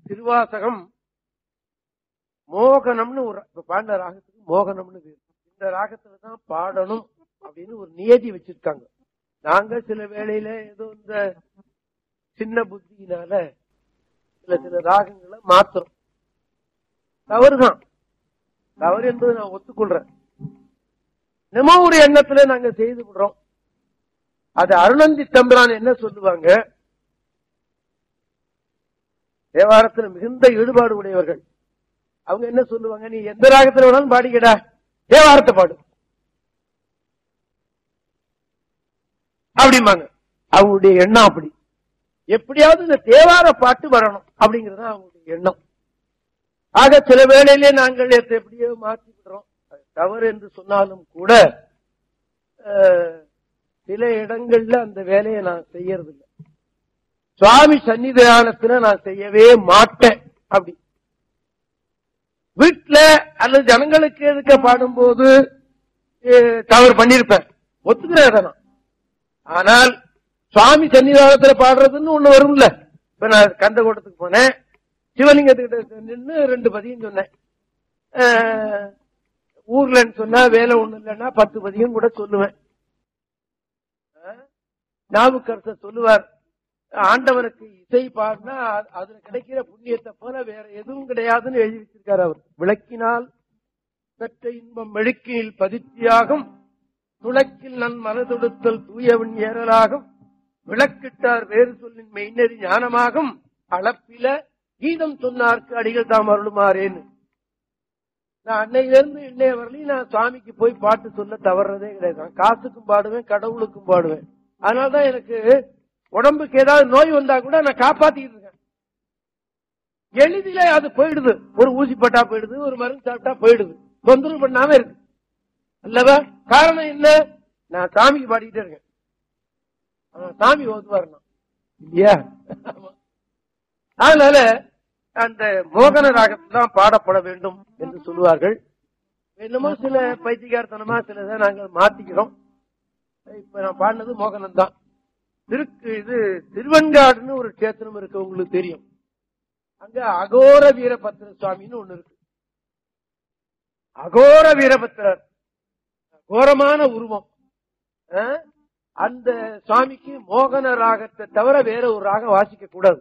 திருவாசகம் மோகனம்னு ஒரு இப்ப பாண்ட ராகத்துக்கு மோகனம்னு பேரு இந்த ராகத்துல தான் பாடணும் அப்படின்னு ஒரு நியதி வச்சிருக்காங்க நாங்க சில வேளையில ஏதோ இந்த சின்ன புத்தியினால சில சில ராகங்களை மாத்துறோம் தவறுதான் தவறு என்பது நான் ஒத்துக்கொள்றேன் என்னமோ ஒரு எண்ணத்துல நாங்க செய்து விடுறோம் அது அருணந்தி தம்பிரான் என்ன சொல்லுவாங்க தேவாரத்துல மிகுந்த ஈடுபாடு உடையவர்கள் அவங்க என்ன சொல்லுவாங்க நீ எந்த ராகத்துல வேணாலும் பாடிக்கடா தேவாரத்தை பாடு அப்படிம்பாங்க அவங்களுடைய எண்ணம் அப்படி எப்படியாவது இந்த தேவார பாட்டு வரணும் அப்படிங்கறது அவங்களுடைய எண்ணம் ஆக சில வேளையிலே நாங்கள் எத்த- எப்படியோ மாற்றி விடுறோம் அது தவறு என்று சொன்னாலும் கூட அஹ், சில இடங்கள்ல அந்த வேலையை நான் செய்யறது இல்லை சுவாமி சன்னிதானத்துல நான் செய்யவே மாட்டேன் அப்படி வீட்டுல அல்லது ஜனங்களுக்கு எதுக்க பாடும்போது அஹ், தவறு பண்ணிருப்பேன் ஒத்துக்கிறேன் அதை நான் ஆனால் சுவாமி சன்னிதானத்துல பாடுறதுன்னு ஒண்ணு வரும்ல இப்ப நான் கந்தகோட்டத்துக்கு போனேன் சிவலிங்கத்துக்கிட்ட நின்னு ரெண்டு பதியம் சொன்னேன் அஹ், ஊர்லன்னு சொன்னா வேலை ஒண்ணு இல்லைன்னா பத்து பதியம் கூட சொல்லுவேன் அஹ், நாவுக்கரசர் சொல்லுவார் ஆண்டவனுக்கு இசை பாடினா அது- அதுல கிடைக்கிற புண்ணியத்தை போல வேற எதுவும் கிடையாதுன்னு எழுதி வச்சிருக்காரு அவர் விளக்கினால் பெற்ற இன்பம் மெழுக்கினில் பதித்தியாகும் துளக்கில் நன் மனதொடுத்தல் தூயவன் ஏறலாகும் விளக்கிட்டார் வேறு சொல்லின் மெய்நெறி ஞானமாகும் அளப்பில கீதம் சொன்னார்க்கு அடிகள் தாம் அருளுமாறேன்னு நான் அன்னையிலிருந்து இன்னைய வரலையும் நான் சுவாமிக்கு போய் பாட்டு சொல்ல தவறதே கிடையாது நான் காசுக்கும் பாடுவேன் கடவுளுக்கும் பாடுவேன் அதனாலதான் எனக்கு உடம்புக்கு ஏதாவது நோய் வந்தா கூட நான் காப்பாத்திட்டு இருக்கேன் எளிதில அது போயிடுது ஒரு ஊசி போட்டா போயிடுது ஒரு மருந்து சாப்பிட்டா போயிடுது தொந்தரவு பண்ணாம இருக்கு அல்லவா காரணம் என்ன நான் சாமிக்கு பாடிக்கிட்டே இருக்கேன் ஆனா, சாமி ஓதுவார் நான் இல்லையா ஆமா. அதனால அந்த மோகன ராகத்தில் தான் பாடப்பட வேண்டும் என்று சொல்லுவார்கள் என்னமோ சில பைத்தியகாரத்தனமா சிலதை நாங்கள் மாத்திக்கிறோம் இப்ப நான் பாடினது மோகனம் தான் திருக்கு இது திருவெண்காடுன்னு ஒரு கேத்திரம் இருக்கு உங்களுக்கு தெரியும் அங்க அகோர வீரபத்திர சுவாமின்னு ஒண்ணு இருக்கு அகோர வீரபத்திரர் கோரமான உருவம் அஹ், அந்த சுவாமிக்கு மோகன ராகத்தை தவிர வேற ஒரு ராகம் வாசிக்க கூடாது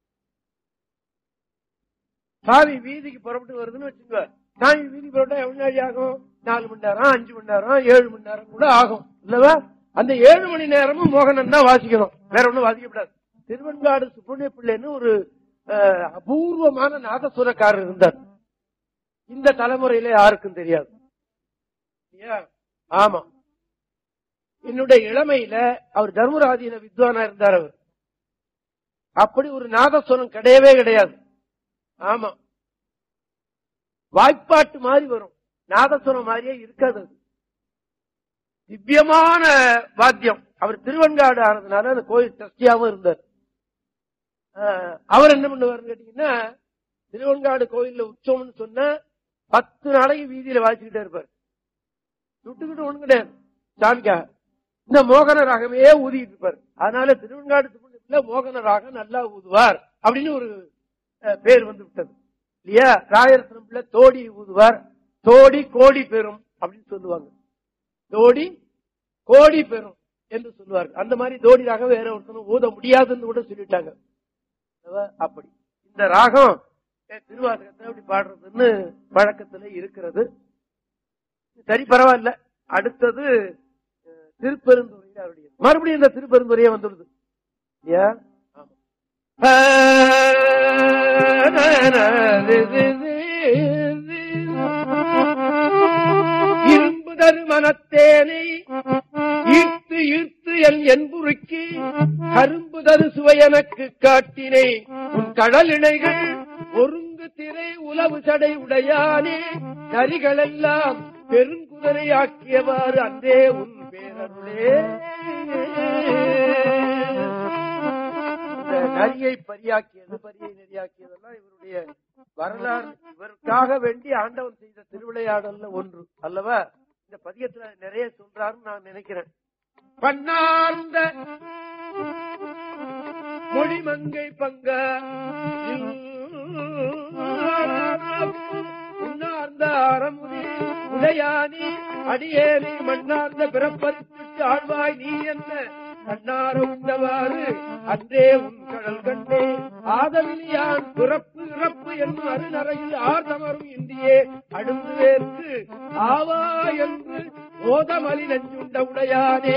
சாமி வீதிக்கு புறப்பட்டு வருதுன்னு வச்சுக்கோ சாமி வீதிக்கு புறப்பட்டா எவ்வளவு நாள் ஆகும் நாலு மணி நேரம் அஞ்சு மணி நேரம் ஏழு மணி நேரம் கூட ஆகும் இல்லவா அந்த ஏழு மணி நேரமும் மோகனன் தான் வாசிக்கணும் வேற ஒண்ணும் வாசிக்கப்படாது திருவெண்காடு சுப்பிரமணிய பிள்ளைன்னு ஒரு அஹ், அபூர்வமான நாதசுரக்காரர் இருந்தார் இந்த தலைமுறையில யாருக்கும் தெரியாது இல்லையா? ஆமா என்னுடைய இளமையில அவர் தர்மராதீன வித்வானா இருந்தார் அவர் அப்படி ஒரு நாதஸ்வரம் கிடையவே கிடையாது ஆமா வாய்ப்பாட்டு மாதிரி வரும் நாதஸ்வரம் மாதிரியே இருக்காது அது திவ்யமான வாத்தியம் அவர் திருவெண்காடு ஆனதுனால அந்த கோயில் ட்ரஸ்டியாவும் இருந்தார் ஆஹ், அவர் என்ன பண்ணுவாருன்னு கேட்டீங்கன்னா திருவெண்காடு கோயில்ல உற்சவம்னு சொன்னா பத்து நாளைக்கு வீதியில வாசிக்கிட்டே இருப்பார் விட்டுக்கிட்டு ஒண்ணு கிடையாது சாமிக்கா இந்த மோகன ராகமே ஊதிட்டு இருப்பார் அதனால திருவெண்காடு சுப்பிரமணியத்துல மோகன ராகம் நல்லா ஊதுவார் அப்படின்னு ஒரு அஹ், பேர் வந்து விட்டது இல்லையா ராயரத்னம் பிள்ளை தோடி ஊதுவார் தோடி கோடி பெறும் அப்படின்னு சொல்லுவாங்க தோடி கோடி பெறும் என்று சொல்லுவார்கள் அந்த மாதிரி தோடி ராகம் வேற ஒருத்தனும் ஊத முடியாதுன்னு கூட சொல்லிட்டாங்க அல்லவா? அப்படி இந்த ராகம் அஹ், திருவாசகத்தை அப்படி பாடுறதுன்னு வழக்கத்துல இருக்கிறது சரி பரவாயில்ல அடுத்தது அஹ், திருப்பெருந்துறை அவருடைய மறுபடியும் இந்த திருப்பெருந்துறையே வந்துடுது இல்லையா ஆமா. இரும்பு தரு மனத்தேனை ஈர்த்து ஈர்த்து என் என்புருக்கி கரும்பு தரு சுவை எனக்கு காட்டினை உன் கடல் இணைகள் ஒருங்கு திரை உலவு சடை உடையானே நரிகளெல்லாம் பெருங்குதிரை ஆக்கியவாறு அந்தே உன் பேரருளே இந்த நரியை பரியாக்கியது பரியை நெறியாக்கியதெல்லாம் இவருடைய வரலாறு இவருக்காக வேண்டி ஆண்டவன் செய்த திருவிளையாடல்ல ஒன்று அல்லவா இந்த பதியத்துல நிறைய சொல்றாருன்னு நான் நினைக்கிறேன் பண்ணார்ந்த மொழிமங்கை பங்க உடையானே அடியேனை மண்ணார்ந்த பிறப்பறுத்துட்டு ஆழ்வாய் நீ என்ன கண்ணார உண்டவாறு அன்றே உன் கடல் கண்டே ஆதவிலியான் பிறப்பு இறப்பு என்னும் அருநறையில் ஆர்தமரும் இந்தியே அடுத்து வேர்க்கு ஆவா என்று ஓதமலி நஞ்சுண்ட உடையானே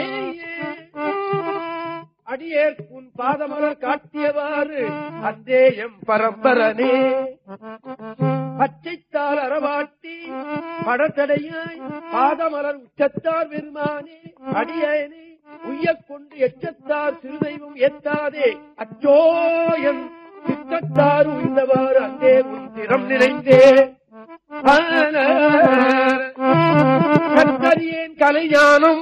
அடியேற்குன் பாதமலர் காட்டியவாறு அந்தே எம் பரம்பரனே பச்சைத்தால் அறவாட்டி படத்தடையாய் பாதமலர் உச்சத்தார் பெருமானே அடியேனே உய்யக் கொண்டு எச்சத்தார் சிறுதெய்வம் ஏத்தாதே அச்சோ என் சித்தத்தார் உய்ந்தவாறு அந்தே உன் திறம் நினைந்தே கத்தறியேன் கலைஞானம்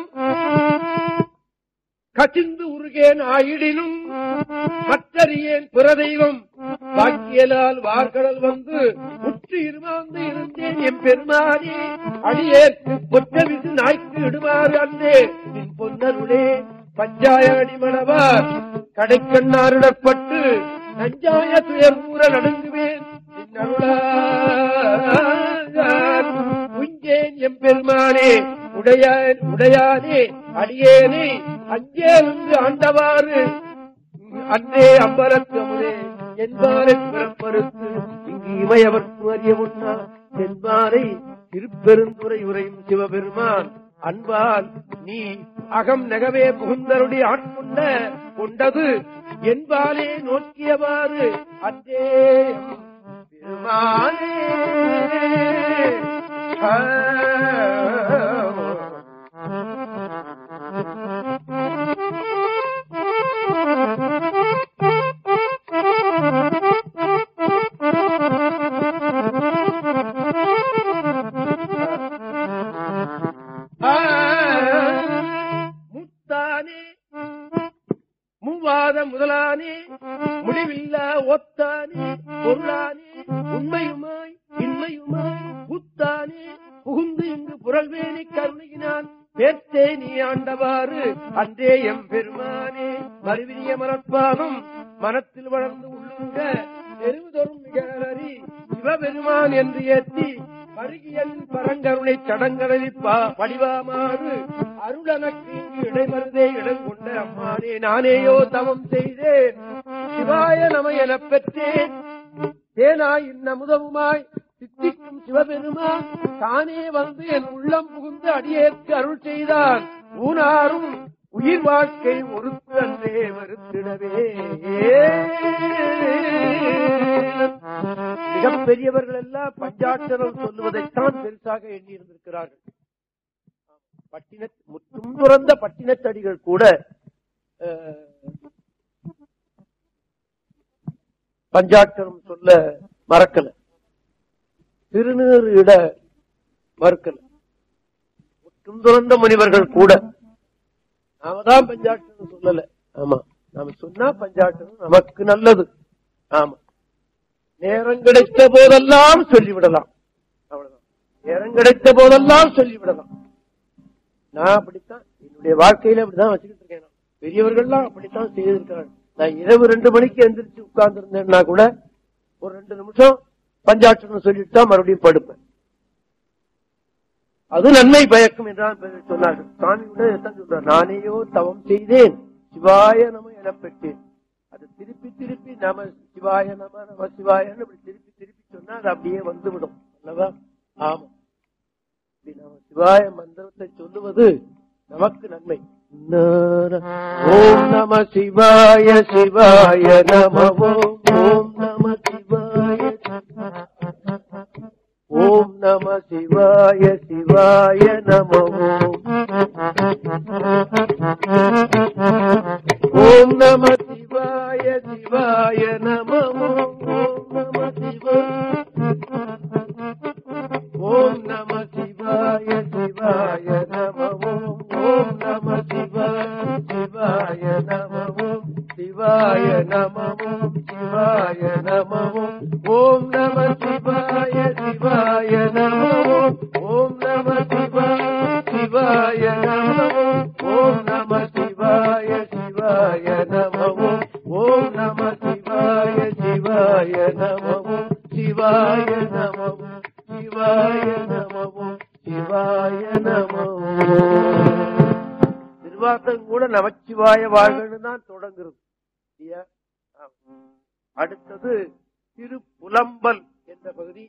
கசிந்து உருகேன் ஆயிடினும் மற்றறியேன் பிறதெய்வம் வாக்கியலால் வார்கடல் வந்து உற்று இருமாந்து இருந்தேன் என் பெருமானே அடியேற்கு பொற்றவிசு நாய்க்கு இடுமாறு அன்றே நின் பொன்னருளே பஞ்சாய அடிமணவார் கடைக்கண்ணாரிடப்பட்டு நஞ்சாய துயர் கூற நடுங்குவேன் நின் அருளால் உஞ்சேன் எம் பெருமானே உடையான் உடையானே அடியேனே அஞ்சேருந்து ஆண்டவாறு அன்னே அம்பலத்தமுதே என்பாரை பிறப்பறுத்து இங்கு இமையவர்க்கு அறிய முன்னா என்பாரை திருப்பெருந்துரை உரையும் சிவபெருமான் அன்பால் நீ அகம் நகவே புகுந்தருடைய ஆட்கொண்ட கொண்டது என்பாலே நோக்கியவாறு அன்றே பெருமானே முத்தானே மூவாத முதலானே முடிவில்லா ஒத்தானே பொருளானே உண்மையுமாய் இன்மையுமாய் புத்தானே புகுந்து இங்கு புரள்வேணி கருணையினான் பேர்த்தே நீ ஆண்டவாறு அன்றே எம் பெருமானே மறுவினிய மரப்பாதம் மனத்தில் வளர்ந்து உள்ளுங்க தெருவுதொரும் மிகரி சிவபெருமான் என்று ஏற்றி மருகியன் பரங்கருணை சடங்கடலில் படிவாமாறு அருளனக்கு இங்கு இடைமருதே இடம் கொண்ட அம்மானே நானேயோ தவம் செய்தேன் சிவாய நம எனப் பெற்றேன் தேனாய் இன்னமுதவுமாய் சித்திக்கும் சிவபெருமான் தானே வந்து என் உள்ளம் புகுந்து அடியேற்கு அருள் செய்தான் ஊனாரும் உயிர் வாழ்க்கை ஒருத்து அன்றே வருத்திடவே மிகப்பெரியவர்கள் எல்லாம் பஞ்சாட்சரம் சொல்லுவதைத்தான் பெருசாக எண்ணியிருந்திருக்கிறார்கள் பட்டின முற்றும் துறந்த பட்டினத்தடிகள் கூட அஹ், பஞ்சாட்சரம் சொல்ல மறக்கல திருநீறு இட மறுக்கல முற்றும் துறந்த முனிவர்கள் கூட நாம தான் பஞ்சாட்சரம் சொல்லல ஆமா நாம சொன்னா பஞ்சாட்சரம் நமக்கு நல்லது ஆமா நேரம் கிடைத்த போதெல்லாம் சொல்லிவிடலாம் அவ்வளவுதான் நேரம் கிடைத்த போதெல்லாம் சொல்லிவிடலாம் நான் அப்படித்தான் என்னுடைய வாழ்க்கையில அப்படிதான் வச்சுக்கிட்டு இருக்கேன் நான். பெரியவர்கள்லாம் அப்படித்தான் செய்திருக்கிறாங்க நான் இரவு ரெண்டு மணிக்கு எந்திரிச்சு உட்கார்ந்து இருந்தேன்னா கூட ஒரு ரெண்டு நிமிஷம் பஞ்சாட்சரம் சொல்லிட்டு தான் மறுபடியும் படுப்பேன் அது நன்மை பயக்கும் என்றால் சொன்னார்கள் சாமி கூட எத்தான் சொல்றார் நானேயோ தவம் செய்தேன் சிவாய நம என பெற்றேன் அது திருப்பி திருப்பி நம சிவாய நம நம சிவாயன்னு இப்படி திருப்பி திருப்பி சொன்னா அது அப்படியே வந்துவிடும் அல்லவா ஆமா இப்படி நாம சிவாய மந்திரத்தை சொல்லுவது நமக்கு நன்மை ஓம் நம சிவாய சிவாய நம ஓம் ஓம் நம சிவாய ஓம் நம சிவாய சிவாய நம ஓம் நம சிவாய சிவாய நம ஓம் நம சிவாய ஓம் நம சிவாய சிவாய நம ஓம் நம சிவாய சிவாய நம சிவாய நம சிவாய நம ஓம் நம சிவாய சிவாய நம ஓம் நம சிவாய சிவாய நம ஓம் நம சிவாய சிவாய நம ஓம் நம சிவாய சிவாய நம சிவாய நம சிவாய நம சிவாய நமச்சிவாய நமோ திருவாசகம் கூட நமச்சிவாய வாழ்கன்னு தான் தொடங்குறது இல்லையா ஆமா. அடுத்தது திருப்புலம்பல் என்ற பகுதி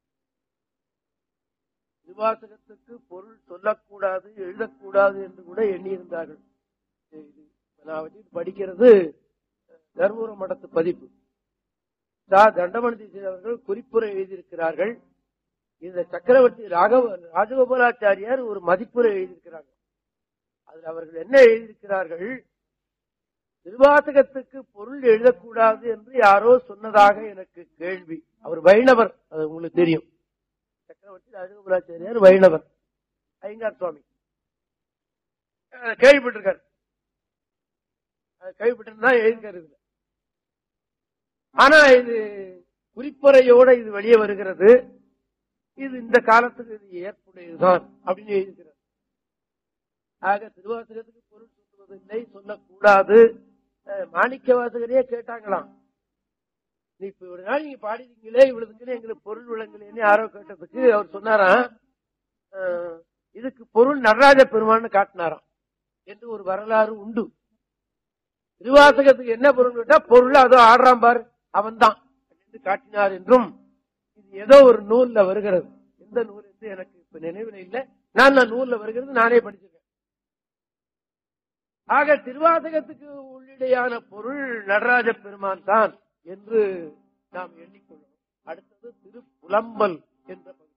திருவாசகத்துக்கு பொருள் சொல்லக்கூடாது எழுதக்கூடாது என்று கூட எண்ணியிருந்தார்கள் இது நான் வச்சு படிக்கிறது தர்மபுர மடத்து பதிப்பு சா தண்டமணி அவர்கள் குறிப்புரை எழுதியிருக்கிறார்கள் இந்த சக்கரவர்த்தி ராகவ ராஜகோபாலாச்சாரியார் ஒரு மதிப்புரை எழுதியிருக்கிறார்கள் அதில் அவர்கள் என்ன எழுதியிருக்கிறார்கள் திருவாசகத்துக்கு பொருள் எழுதக்கூடாது என்று யாரோ சொன்னதாக எனக்கு கேள்வி அவர் வைணவர் அது உங்களுக்கு தெரியும் சக்கரவர்த்தி ராஜகோபாலாச்சாரியார் வைணவர் ஐயங்கார் சுவாமி அஹ் கேள்விப்பட்டிருக்காரு அது கேள்விப்பட்டிருந்தா எழுதிருக்காரு இதுல ஆனா இது குறிப்புரையோட இது வெளியே வருகிறது இது இந்த காலத்துக்கு இது ஏற்புடையதுதான் அப்படின்னு எழுதிக்கிறார் ஆக திருவாசகத்துக்கு பொருள் சொல்லுவதில்லை சொல்லக்கூடாது அஹ் மாணிக்க வாசகரையே கேட்டாங்களாம் நீ இப்ப ஒரு நாள் நீங்க பாடினீங்களே இவ்வளவுக்குன்னு எங்களுக்கு பொருள் விளங்கலேன்னு யாரோ கேட்டதுக்கு அவர் சொன்னாராம் அஹ், இதுக்கு பொருள் நடராஜ பெருமான்னு காட்டினாராம் என்று ஒரு வரலாறு உண்டு திருவாசகத்துக்கு என்ன பொருள் கேட்டா பொருள் அதோ ஆடுறான் பார் அவன்தான் என்று காட்டினார் என்றும் இது ஏதோ ஒரு நூல்ல வருகிறது எந்த நூல் என்று எனக்கு இப்ப நினைவில் இல்லை நான் நான் நூல்ல வருகிறது நானே படிச்சிருக்கேன் ஆக திருவாசகத்துக்கு உள்ளிடையான பொருள் நடராஜ பெருமான் தான் என்று நாம் எண்ணிக்கொள்ளணும் அடுத்தது திருப்புலம்பல் என்ற பகுதி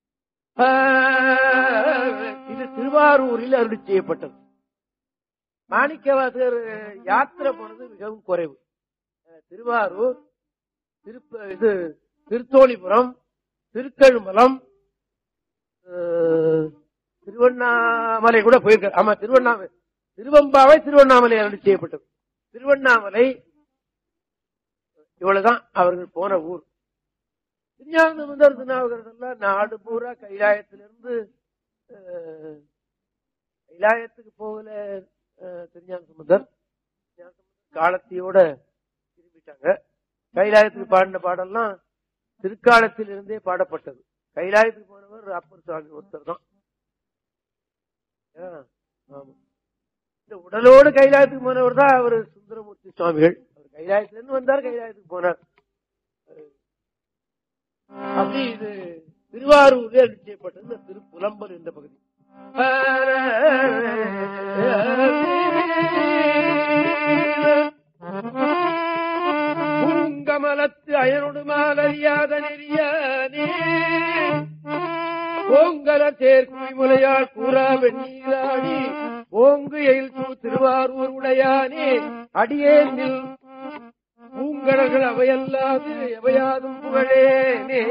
ஆஹ், இது திருவாரூரில் அருளி செய்யப்பட்டது மாணிக்கவாசகர் யாத்திரை போனது மிகவும் குறைவு அஹ், திருவாரூர் திருப்ப இது திருத்தோணிபுரம் திருக்கழுமலம் அஹ், திருவண்ணாமலை கூட போயிருக்காரு ஆமா திருவண்ணாமலை திருவம்பாவை திருவண்ணாமலை அருளி செய்யப்பட்டது திருவண்ணாமலை இவ்வளவுதான் அவர்கள் போன ஊர் திருஞானந்தர் திருநாவுக்கரசெல்லாம் நாடு பூரா கைலாயத்திலிருந்து அஹ், கைலாயத்துக்கு போகல அஹ், திருஞான சம்பந்தர் திருஞான சம்பந்தர் காலத்தையோட திரும்பிட்டாங்க கைலாயத்துக்கு பாடின பாடல்லாம் திருக்காலத்தில் இருந்தே பாடப்பட்டது கைலாயத்துக்கு போனவர் அப்பர் சுவாமி ஒருத்தர் தான் ஆ, ஆமா. இந்த உடலோடு கைலாயத்துக்கு போனவர் தான் அவர் சுந்தரமூர்த்தி சுவாமிகள் அவர் கைலாயத்துல இருந்து வந்தார் கைலாயத்துக்கு போனார் அப்படி இது திருவாரூரில் அருளி செய்யப்பட்டது இந்த திருப்புலம்பல் என்ற பகுதி பூங்கமலத்து அயனொடு மாலறியாத நெறியானே ஓங்கல சேர்க்குய் முலையாள் கூறா வெண்ணீராடி ஓங்கு எயில் சூ திருவாரூர் உடையானே அடியேனில் பூங்கடல்கள் அவையல்லாது எவையாதும் புகழேனே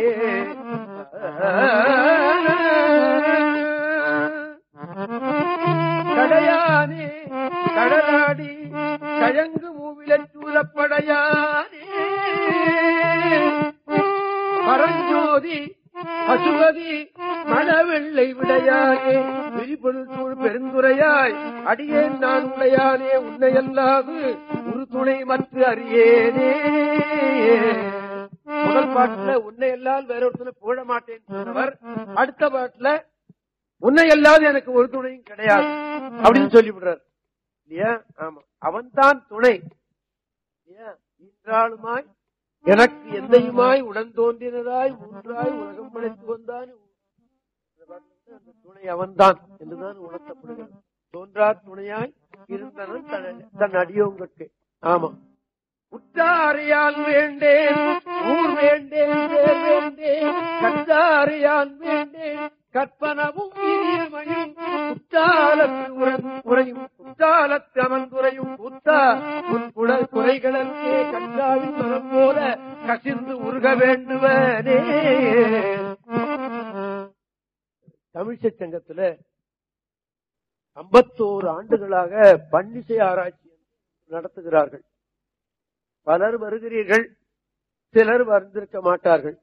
கடையானே கடலாடி கழங்கு மூவிலச் சூழப்படையானே பரஞ்சோதி பசுபதி மணவெள்ளை விடையானே விரிபொருள் சூழ் பெருந்துரையாய் அடியேன் நான் உடையானே உன்னையல்லாது ஒரு துணை மற்ற அறியேனே முதல் பாட்டுல உன்னை எல்லாம் வேற ஒருத்தனை புகழ மாட்டேன்னு சொன்னவர் அடுத்த பாட்டுல உன்னை அல்லாது எனக்கு ஒரு துணையும் கிடையாது அப்படின்னு சொல்லி விடுறார் இல்லையா ஆமா அவன்தான் துணை இல்லையா இன்றாளுமாய் எனக்கு எந்தையுமாய் உடன் தோன்றினதாய் மூன்றாய் உலகம் படைத்து வந்தான் இந்த பாட்டுல அந்த துணை அவன்தான் என்றுதான் உணர்த்தப்படுகிறது தோன்றா துணையாய் இருந்தனன் தன்- தன் அடியோங்கட்கு ஆமா உற்றாரையால் வேண்டேன் ஊர் வேண்டேன் பேர் வேண்டேன் கற்றாரையால் வேண்டேன் கற்பனவும் இனியமையும் குற்றாலத்து உரன் உரையும் குற்றாலத்து அமர்ந்துரையும் குத்தா உன் குடல் குறைகளே கண்டாவின் மனம் போல கசிந்து உருக வேண்டுவனே தமிழ்ச்சை சங்கத்துல ஐம்பத்தோரு ஆண்டுகளாக பன்னிசை ஆராய்ச்சி நடத்துகிறார்கள் பலர் வருகிறீர்கள் சிலர் வந்திருக்க மாட்டார்கள்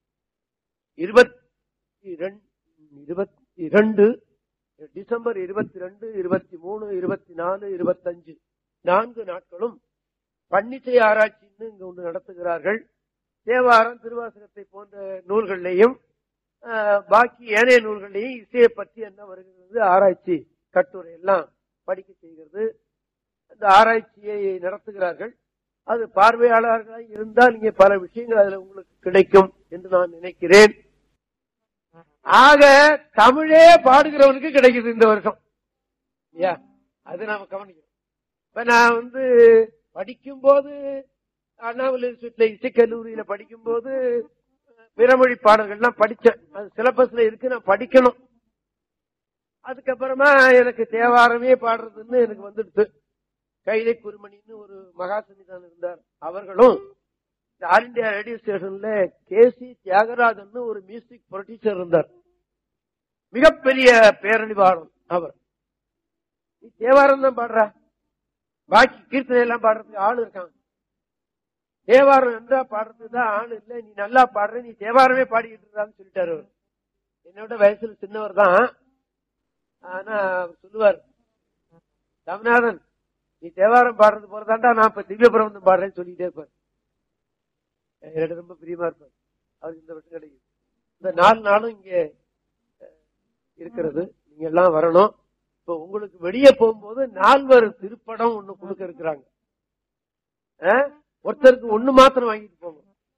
இருபத்தி இருபத்தி இரண்டு டிசம்பர் இருபத்தி ரெண்டு இருபத்தி மூணு இருபத்தி நாலு இருபத்தஞ்சு நான்கு நாட்களும் பன்னிசை ஆராய்ச்சின்னு இங்க ஒன்று நடத்துகிறார்கள் தேவாரம் திருவாசகத்தை போன்ற நூல்களிலேயும் அஹ், பாக்கி ஏனைய நூல்களையும் இசையை பற்றி என்ன வருகிறது ஆராய்ச்சி கட்டுரை எல்லாம் படிக்க செய்கிறது இந்த ஆராய்ச்சியை நடத்துகிறார்கள் அது பார்வையாளர்களாக இருந்தால் இங்கே பல விஷயங்கள் அதுல உங்களுக்கு கிடைக்கும் என்று நான் நினைக்கிறேன் ஆக தமிழே பாடுகிறவனுக்கு கிடைக்குது இந்த வருஷம் இல்லையா அது நாம கவனிக்கணும் இப்ப நான் வந்து படிக்கும் போது அண்ணாமலை யூனிவர்சிட்டியில இசைக்கல்லூரியில படிக்கும் போது பிறமொழி பாடல்கள்லாம் படிச்சேன் அது சிலபஸ்ல இருக்கு நான் படிக்கணும் அதுக்கப்புறமா எனக்கு தேவாரமே பாடுறதுன்னு எனக்கு வந்துடுது கைலை குருமணின்னு ஒரு மகா சன்னிதானம் இருந்தார் அவர்களும் இந்த ஆல் இந்தியா ரேடியோ ஸ்டேஷன்ல கே சி தியாகராஜன் ஒரு மியூசிக் ப்ரொடியூசர் இருந்தார் மிகப்பெரிய பேரணிவாளன் அவர் நீ தேவாரம் தான் பாடுற பாக்கி கீர்த்தனை எல்லாம் பாடுறதுக்கு ஆள் இருக்காங்க தேவாரம் நன்றா பாடுறதுக்கு தான் ஆள் இல்ல நீ நல்லா பாடுற நீ தேவாரமே பாடிக்கிட்டு இருக்கான்னு சொல்லிட்டாரு அவர் என்னோட வயசுல சின்னவர் தான் ஆனா அவர் சொல்லுவார் தமிழ்நாதன் நீ தேவாரம் பாடுறது போறதாண்டா நான் இப்ப திவ்ய பிரபந்தம் பாடுறேன்னு சொல்லிட்டே இருப்பார் எனக்கு ரொம்ப பிரியமா இருப்பார் அவருக்கு இந்த வருஷம் கிடைக்கும் இந்த நாலு நாளும் இங்க அஹ், இருக்கிறது நீங்க எல்லாம் வரணும் இப்ப உங்களுக்கு வெளியே போகும்போது நால்வர் திருப்படம் ஒண்ணு கொடுக்க இருக்கிறாங்க அஹ், ஒருத்தருக்கு ஒண்ணு மாத்திரம் வாங்கிட்டு போங்க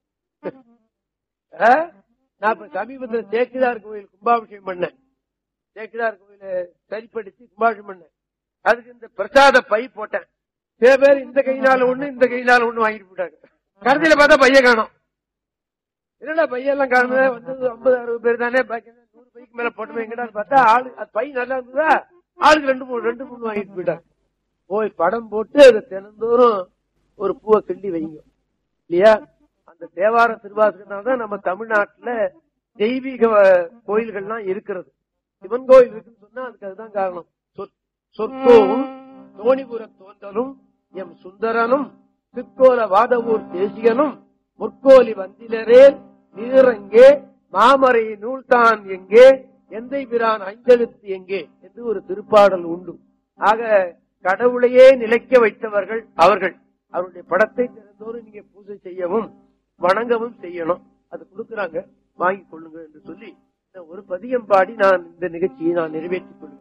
அஹ், நான் இப்ப சமீபத்துல சேக்கிதார் கோயில் கும்பாபிஷேகம் பண்ணேன் சேக்கிதார் கோயில சரிப்படுத்தி கும்பாபிஷேகம் பண்ணேன் அதுக்கு இந்த பிரசாத பை போட்டேன் சில பேர் இந்த கையினால ஒண்ணு இந்த கையினால ஒண்ணு வாங்கிட்டு போட்டாங்க கடைசியில பார்த்தா பைய காணும் என்னடா பையெல்லாம் காணுது வந்தது ஐம்பது அறுபது பேர் தானே பாக்கி என்ன நூறு பைக்கு மேல போட்டுமே எங்கடா பார்த்தா ஆளு அது பை நல்லா இருந்ததா ஆளுக்கு ரெண்டு மூணு ரெண்டு மூணு வாங்கிட்டு போயிட்டாங்க போய் படம் போட்டு அதை தினந்தோறும் ஒரு பூவை கிண்டி வைங்க இல்லையா அந்த தேவார திருவாசகனால தான் நம்ம தமிழ்நாட்டுல தெய்வீக கோயில்கள்லாம் இருக்கிறது சிவன் கோயில் இருக்குன்னு சொன்னா அதுக்கு அதுதான் காரணம் சொற்- சொற்கோவும் தோணிபுர தோன்றலும் எம் சுந்தரனும் திருக்கோல வாதவூர் தேசிகனும் முற்கோலி வந்திலரே நீரங்கே மாமரை நூல்தான் எங்கே எந்தை பிரான் அஞ்செழுத்து எங்கே என்று ஒரு திருப்பாடல் உண்டு ஆக கடவுளையே நிலைக்க வைத்தவர்கள் அவர்கள் அவருடைய படத்தை தினந்தோறும் நீங்க பூஜை செய்யவும் வணங்கவும் செய்யணும் அது கொடுக்கறாங்க வாங்கிக் கொள்ளுங்க என்று சொல்லி இந்த ஒரு பதியம் பாடி நான் இந்த நிகழ்ச்சியை நான் நிறைவேற்றிக் கொள்வேன்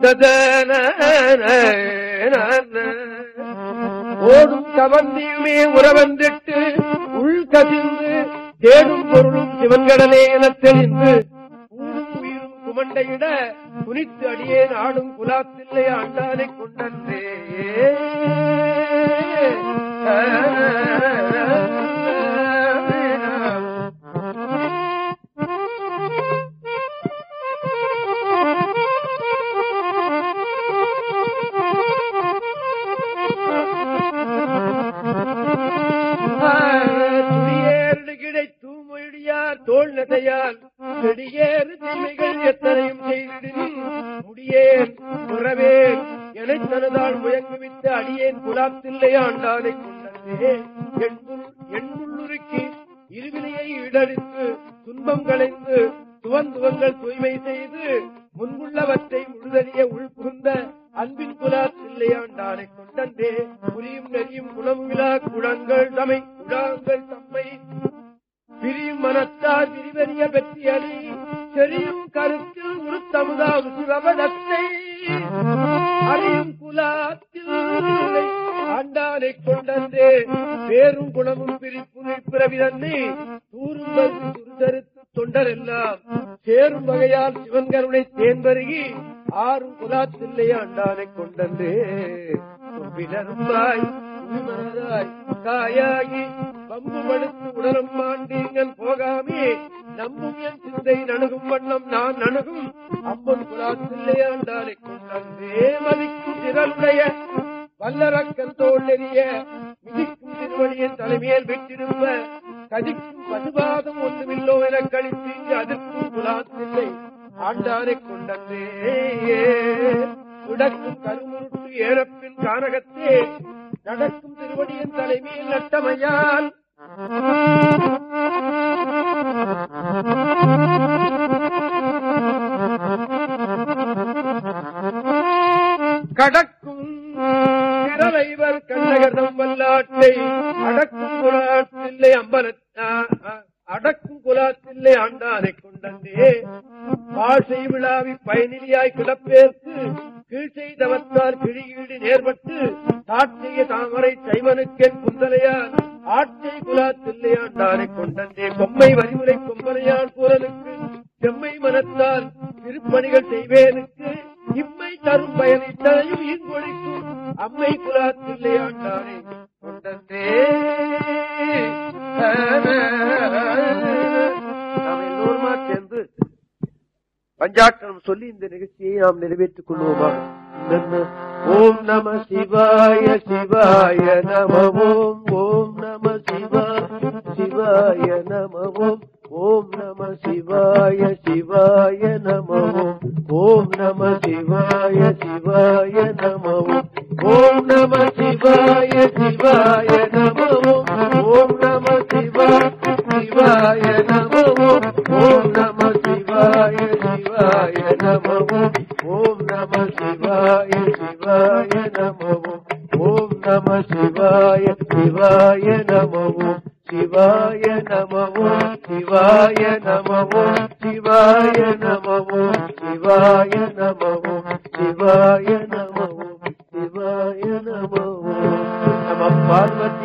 ஓடும் கவர்ந்தியுமே உறவந்திட்டு உள் கசிந்து தேடும் பொருளும் சிவன்கடலே எனத் தெளிந்து ஊடும் உயிரும் குமண்டையிட குனித்து அடியேன் ஆடும் குலாத்தில்லை ஆண்டானை கொண்டன்றே துடியேறு கிடை தூமொழியார் தோல் நதையால் செடியேறு தீமைகள் எத்தனையும் செய்திடினும் முடியேன் புறவேன் எனத் தனதால் முயங்குவித்து அடியேன் குலாத்தில்லை ஆண்டானை கொண்டே எண்புள் எண்புள்ளுருக்கி இருவினையை இடடித்து துன்பம் களைந்து துவந்துவங்கள் தூய்மை செய்து முன்புள்ளவற்றை முழுதறிய உள்புகுந்த அன்பின் குலாத்தில்லையாண்டானை கொண்டே புரியும் நெறியும் குணமுவிழா குழங்கள் தமை குழாங்கள் தம்மை பிரியும் மனத்தார் விரிவறிய பெற்றி அணி செறியும் கருத்தில் உருத்தமுதாவு சிவபதத்தை அறியும் குலாத்தில் ஆண்டானை கொண்டே பேரும் குணமும் பிரிப்பு பிறவி தன்னை தூரும் வந்து துருதறுத்து தொண்டரெல்லாம் சேரும் வகையால் சிவன் கருணை தேன்பருகி ஆறும் குலாத்தில்லை ஆண்டானை கொண்டே பிறரும்பாய் உள்மனதாய் காயாகி பம்பு படுத்து உடலும் மாண்டீங்கள் போகாமே நம்பும் என் சிந்தை நணுகும் வண்ணம் நான் நணுகும் அப்பன் குலாத்தில்லை ஆண்டானை கொண்டே மதிக்கும் திரளுடைய வல்லரக்கன் தோல் நெறிய மிதிக்கும் திருவடியின் தலைமையில் விட்டிருப்ப கதிக்கும் பசுபாதம் ஒன்றுமில்லோ என கழித்து இங்கு அதற்கும் குலாத்தில்லை ஆண்டானை கொண்டே உடக்கும் கருமுருட்டு ஏறப்பின் கானகத்தே நடக்கும் திருவடியின் தலைமையில் நட்டமையால் கடக்கும் திரளைவர் கண்ணகர்தம் வல்லாட்டை அடக்கும் குலாத்தில்லை அம்பலத்தா அடக்கும் குலாத்திலே ஆண்டானை கொண்டந்தே பாசை விழாவி பயனிலியாய் கிடப்பேற்கு கீழ் செய்தவத்தால் கிழியீடு நேர்பட்டு தாட்சிய தாமரை சைவனுக்கென் குந்தலையால் ஆட்சை குலாத்தில்லை ஆண்டானை கொண்டந்தே கொம்மை வரிமுறை கொம்பனையால் குரலுக்கு செம்மை மனத்தால் திருப்பணிகள் செய்வேனுக்கு இம்மை தரும் பயனித்தனையும் இன்பொழிக்கும் அம்மை குலாத்தில்லை ஆண்டானை கொண்டந்தே நாம் எல்லோருமா சேர்ந்து பஞ்சாட்சரம் சொல்லி இந்த நிகழ்ச்சியை நாம் நிறைவேற்றிக் கொள்வோமா ஓம் நம சிவாய சிவாய நம ஓம் ஓம் நம சிவாய சிவாய நம ஓம் ஓம் நம சிவாய சிவாய நம ஓம் ஓம் நம சிவாய சிவாய நம ஓம் ஓம் நம சிவாய சிவாய நம ஓம் ஓம் நம சிவாய சிவாய நம ஓம் ஓம் நம சிவாய சிவாய நம ஓம் ஓம் நம சிவாய சிவாய நம ஓம் ஓம் நம சிவாய சிவாய நம ஓம் சிவாய நம ஓம் சிவாய நம ஓம் சிவாய நம ஓம் சிவாய நம ஓம் சிவாய நம ஓம் சிவாய நம ஓம் நம பார்வதி